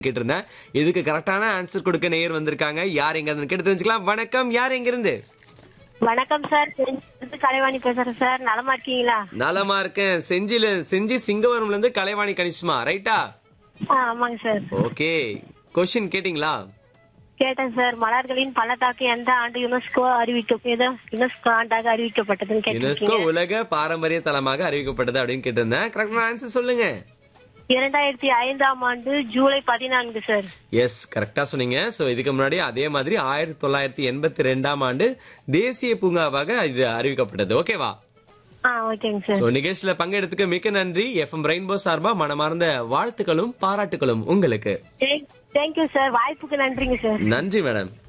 கேட்டிருந்தேன் இதுக்கு கரெக்டான ஆன்சர் கொடுக்க நேயர் வந்திருக்காங்க யார் எங்க இருந்து கேட்டு தெரிஞ்சுக்கலாம் வணக்கம் யார் எங்க இருந்து வணக்கம் சார் செஞ்சி கலைவாணி பேசுறேன் சார் நலமா இருக்கீங்களா நலமா இருக்கேன் செஞ்சில செஞ்சி சிங்கவரம்ல இருந்து கலைவாணி கனிஷ்மா ரைட்டா ஆ, ஆமாங்க சார் ஓகே கொஸ்டின் கேட்டிங்களா கேட்டேன் சார் மலர்களின் பள்ளத்தாக்கு எந்த ஆண்டு யுனெஸ்கோ அறிவிக்க ஏதோ யுனெஸ்கோ ஆண்டாக அறிவிக்கப்பட்டதுன்னு யுனெஸ்கோ கேட்டிருக்கீங்க உலக பாரம்பரிய தலமாக அறிவிக்கப்பட்டது அப்படின்னு கேட்டிருந்தேன் கரெக்டான ஆன்சர் சொல்லுங்க இரண்டாயிரத்தி ஐந்தாம் ஆண்டு ஜூலை பதினான்கு சார் எஸ் கரெக்டா சொன்னீங்க சோ இதுக்கு முன்னாடி அதே மாதிரி ஆயிரத்தி தொள்ளாயிரத்தி எண்பத்தி ரெண்டாம் ஆண்டு தேசிய பூங்காவாக இது அறிவிக்கப்பட்டது ஓகேவா ஆ ஓகேங்க சார் சோ நிகழ்ச்சியில பங்கெடுத்துக்க மிக்க நன்றி எஃப்எம் ரெயின்போ சார்பா மனமார்ந்த வாழ்த்துக்களும் பாராட்டுகளும் உங்களுக்கு தேங்க்யூ சார் வாய்ப்புக்கு நன்றிங்க சார் நன்றி மேடம்